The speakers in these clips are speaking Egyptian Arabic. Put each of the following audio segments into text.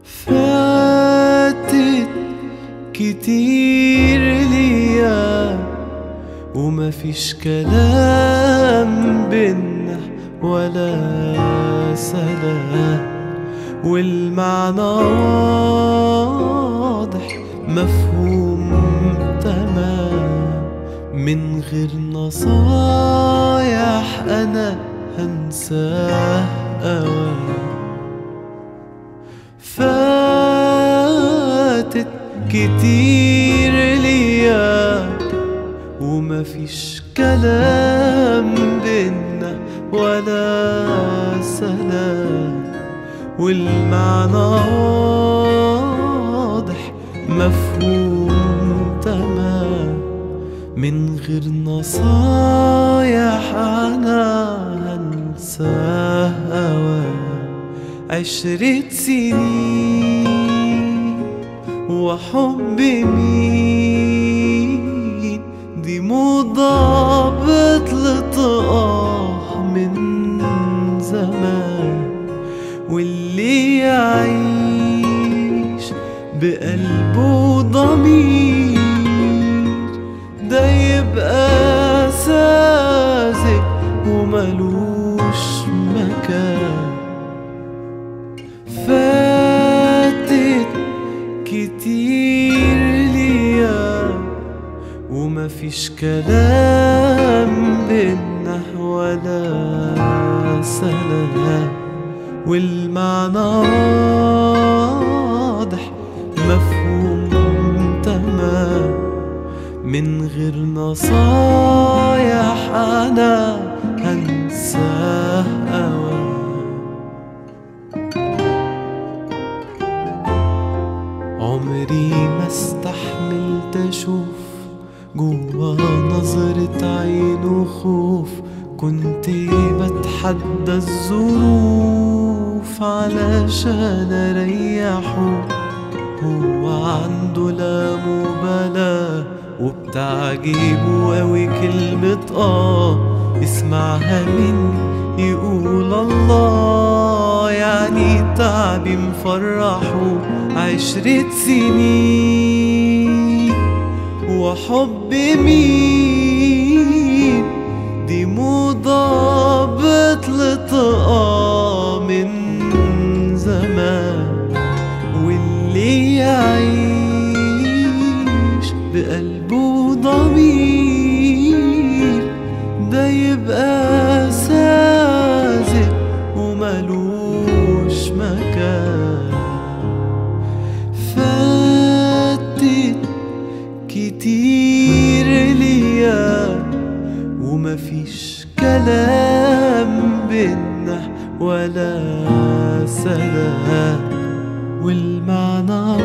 فاتت كتير ليا وما فيش كلام بينا ولا سلام والمعنى واضح مفهوم تمام من غير نصايح انا هنساه اوام فاتت كتير ليا وما فيش كلام بينا ولا سلام والمعنى واضح مفهوم تمام من غير نصايح انا هنساه اوام عشرة سنين وحب مين دي موضة بتلطقاه من زمان واللي يعيش بقلبه ضمير ده يبقى ساذج وملوش مكان فاتت كتير ليا وما فيش كلام بينا ولا سلام والمعنى واضح مفهوم تمام من غير نصايح انا هنساه اوام عمري ما استحملت اشوف جوا نظرة عينه خوف كنت بتحدى الظروف علشان اريحه هو عنده لا مبالاة وبتعجبه اوي كلمة اه اسمعها مني يقول الله يعني تعبي مفرحه عشرة سنين وحب مين دي موضة بتلطقى من زمان واللي يعيش بقلبه ضمير ده يبقى ساذج وملوش مكان فاتت كتير ليا ومفيش كلام بينا ولا سلام والمعنى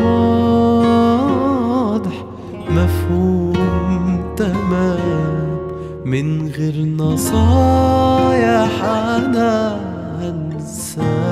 واضح مفهوم تمام من غير نصايح انا هنساه